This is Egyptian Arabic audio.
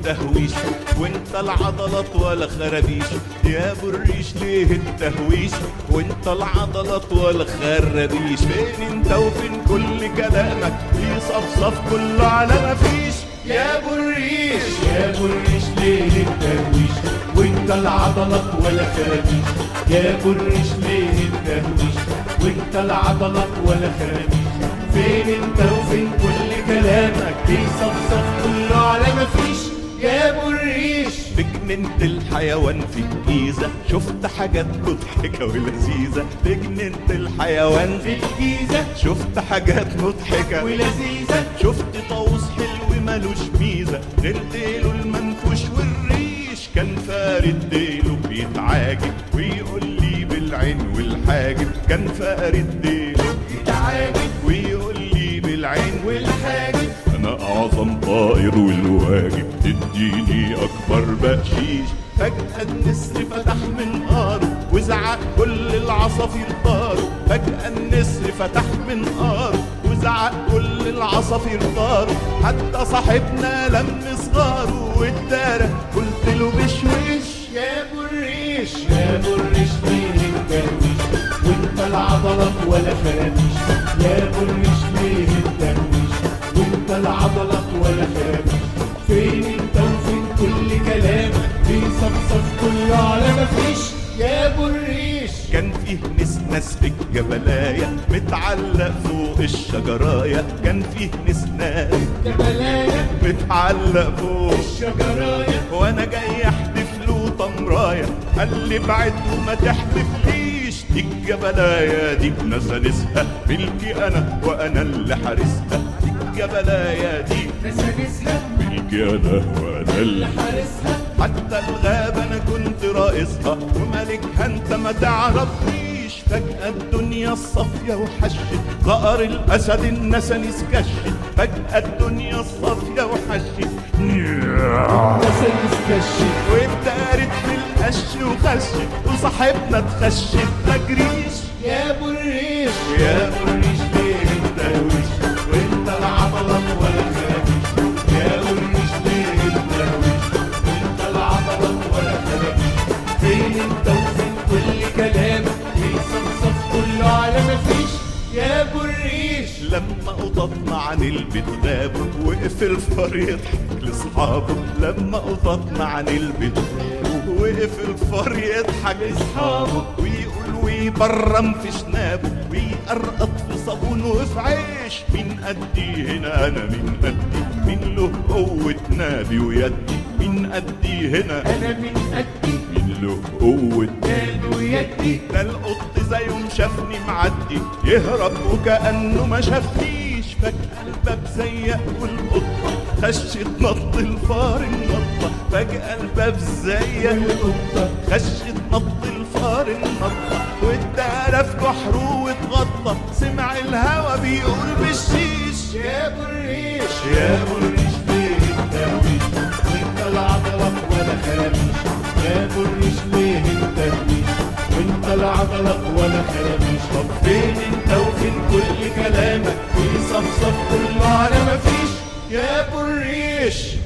التهويش وانت العضلات ولا خرابيش يا ابو الريش ليه التهويش وانت العضلات ولا خرابيش فين انت وفين كل كلامك يصفصف كله على ما فيش يا ابو الريش يا ابو الريش ليه التهويش وانت العضلات ولا خرابيش يا ابو الريش ليه التهويش وانت العضلات ولا خرابيش فين انت وفين كل كلامك بيصفصف كله على ما فيش يا ابو الريش بجننة الحيوان في الجيزة شفت حاجات مضحكة ولذيذة بجننة الحيوان في الجيزة شفت حاجات مضحكة ولذيذة شفت طاووس حلو ملوش ميزة غير ديله المنفوش والريش كان فارد ديله بيتعاجب ويقول لي بالعين والحاجب كان فارد ديله يتعاجب ويقول لي بالعين والحاجب انا اعظم طائر والواجب تديني اكبر بقشيش فجأة النسر فتح منقاره وزعق كل العصافير طاروا فجأة النسر فتح منقاره وزعق كل العصافير طاروا حتى صاحبنا لم صغاره وادارى قلت له بشويش يا ابو الريش يا ابو الريش ليه التهويش وانت العضلات ولا خرابيش يا ابو الريش ليه التهويش وانت العضلات ولا خرابيش فين انت وفين كل كلامك بيصفصف كله على ما فيش يا ابو الريش كان فيه نسناس في الجبلاية متعلق فوق الشجراية كان فيه نسناس جبلايا متعلق فوق الشجرايا وانا جاي احدف له طمرايه قال لي بعد وما تحلفليش دي الجبلايه دي بنسانسها ملكي انا وانا اللي حارسها دي الجبلايه دي نسانسها ملكي انا وانا اللي حارسها حتى الغابة أنا كنت رائسها وملكها أنت ما تعرفنيش فجأة الدنيا الصافية وحشت ظهر الأسد النسنس كشت فجأة الدنيا الصافية وحشت نسانس كشت واتدارت في القش وخشت وصاحبنا اتخشت تجريش يا ابو الريش يا ابو الريش ليه التهويش وانت العضلات ولا خرابيش يا ابو الريش ليه التهويش وانت العضلات ولا خرابيش فين انت وفين كل كلامك بيصفصف كله على ما فيش يا ابو الريش لما قططنا عن البيت غابوا وقف الفار يضحك لاصحابه لما قططنا عن البيت غابوا وقف الفار يضحك لاصحابه ويقول ويبرم في شنابه ويقرقط في صابون وفي عيش مين قدي هنا انا مين قدي مين له قوة نابي ويدي مين قدي هنا انا من قدي مين له قوة نادي ويدي ده القط زيه شافني معدي يهرب وكأنه ما شافنيش فجأة الباب زيق والقطة خشت نط الفار النطة فجأة الباب زيق والقطة خشت نط الفار النطة واتدارى في بحره واتغطى سمع الهوا بيقول بالشيش يا ابو الريش يا ابو الريش ليه التهويش وانت العضلات ولا خرابيش يا ابو الريش ليه التهويش وانت العضلات ولا خرابيش طب فين انت وفين كل كلامك بيصفصف كله على ما فيش يا ابو الريش